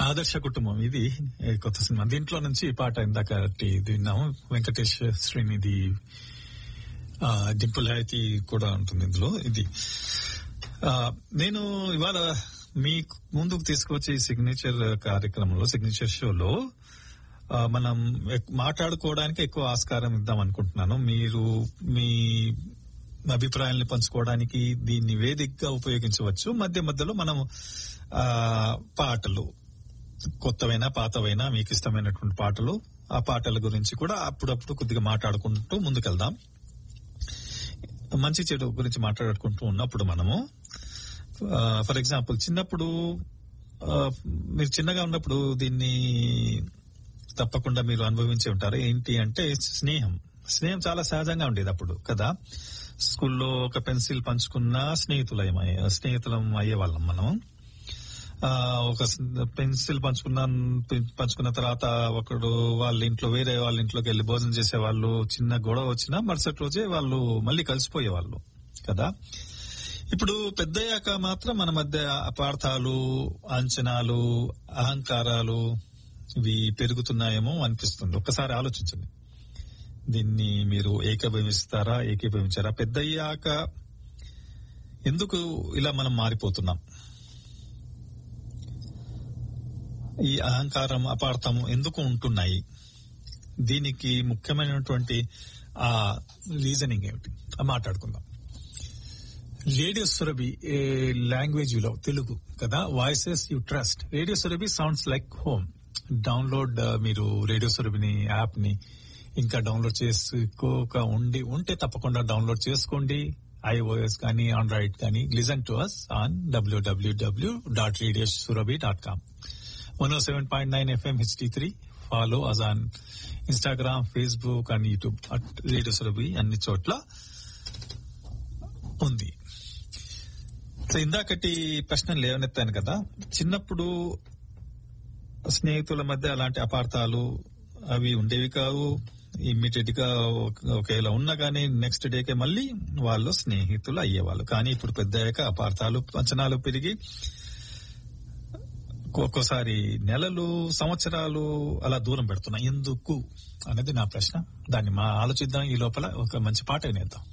ఆదర్శ కుటుంబం ఇది ఏ, కొత్త సినిమా దీంట్లో నుంచి ఈ పాట ఇందాక టి- ఇది విన్నాము వెంకటేష్ శ్రీనిధి ఆ, డింపుల్ హైతి కూడా ఉంటుంది ఇందులో ఇది ఆ, నేను ఇవాళ మీ ముందుకు తీసుకొచ్చే సిగ్నేచర్ కార్యక్రమంలో సిగ్నేచర్ షోలో ఆ, మనం ఎక్- మాట్లాడుకోవడానికి ఎక్కువ ఆస్కారం ఇద్దాం అనుకుంటున్నాను మీరు మీ అభిప్రాయాల్ని పంచుకోవడానికి దీన్ని వేదికగా ఉపయోగించవచ్చు మధ్య మధ్యలో మనం ఆ, పాటలు కొత్తవైనా పాతవైనా మీకు ఇష్టమైనటువంటి పాటలు ఆ పాటల గురించి కూడా అప్పుడప్పుడు కొద్దిగా మాట్లాడుకుంటూ ముందుకెళ్దాం మంచి చెడు గురించి మాట్లాడుకుంటూ ఉన్నప్పుడు మనము ఫర్ ఎగ్జాంపుల్ చిన్నప్పుడు ఆ, మీరు చిన్నగా ఉన్నప్పుడు దీన్ని తప్పకుండా మీరు అనుభవించి ఉంటారు ఏంటి అంటే స్నేహం స్నేహం చాలా సహజంగా ఉండేది అప్పుడు కదా స్కూల్లో ఒక పెన్సిల్ పంచుకున్న స్నేహితులం స్నేహితులం అయ్యే వాళ్ళం మనం ఆ, ఒక పెన్సిల్ పంచుకున్న పంచుకున్న తర్వాత ఒకడు వాళ్ళ ఇంట్లో వేరే వాళ్ళ ఇంట్లోకి వెళ్ళి భోజనం చేసే వాళ్ళు చిన్న గొడవ వచ్చినా మరుసటి రోజే వాళ్ళు మళ్ళీ కలిసిపోయేవాళ్ళు కదా ఇప్పుడు పెద్దయ్యాక మాత్రం మన మధ్య అపార్థాలు అంచనాలు అహంకారాలు ఇవి పెరుగుతున్నాయేమో అనిపిస్తుంది ఒక్కసారి ఆలోచించండి దీన్ని మీరు ఏకీభవిస్తారా ఏకీభవించారా పెద్దయ్యాక ఎందుకు ఇలా మనం మారిపోతున్నాం ఈ అహంకారం అపార్థం ఎందుకు ఉంటున్నాయి దీనికి ముఖ్యమైనటువంటి ఆ రీజనింగ్ ఏమిటి ఆ మాట్లాడుకుందాం రేడియో సురభి ఏ లాంగ్వేజ్ లో తెలుగు కదా voices you trust radio Surabhi sounds like home download మీరు రేడియో సురభిని యాప్ ని ఇంకా డౌన్లోడ్ చేసుకోక ఉండి ఉంటే తప్పకుండా డౌన్లోడ్ చేసుకోండి ఐఓఎస్ కానీ ఆండ్రాయిడ్ కానీ లిజన్ టు అస్ ఆన్ డబ్ల్యూడబ్ల్యూడబ్ల్యూ dot radio Surabhi dot com one seven point nine FM HD three follow us on Instagram Facebook and YouTube at radio Surabhi అన్ని చోట్ల ఉంది సో ఇందాకటి ప్రశ్న లేవనెత్తాను కదా చిన్నప్పుడు స్నేహితుల మధ్య అలాంటి అపార్థాలు అవి ఉండేవి కావు ఇమ్మీడియట్ గా ఒక- ఒకవేళ ఉన్నా కానీ నెక్స్ట్ డేకే మళ్ళీ వాళ్ళు స్నేహితులు అయ్యేవాళ్ళు కానీ ఇప్పుడు పెద్దయ్యాక అపార్థాలు అంచనాలు పెరిగి ఒక్కోసారి నెలలు సంవత్సరాలు అలా దూరం పెడుతున్నాయి ఎందుకు అనేది నా ప్రశ్న దాన్ని మా ఆలోచిద్దాం ఈ లోపల ఒక మంచి పాట వినేద్దాం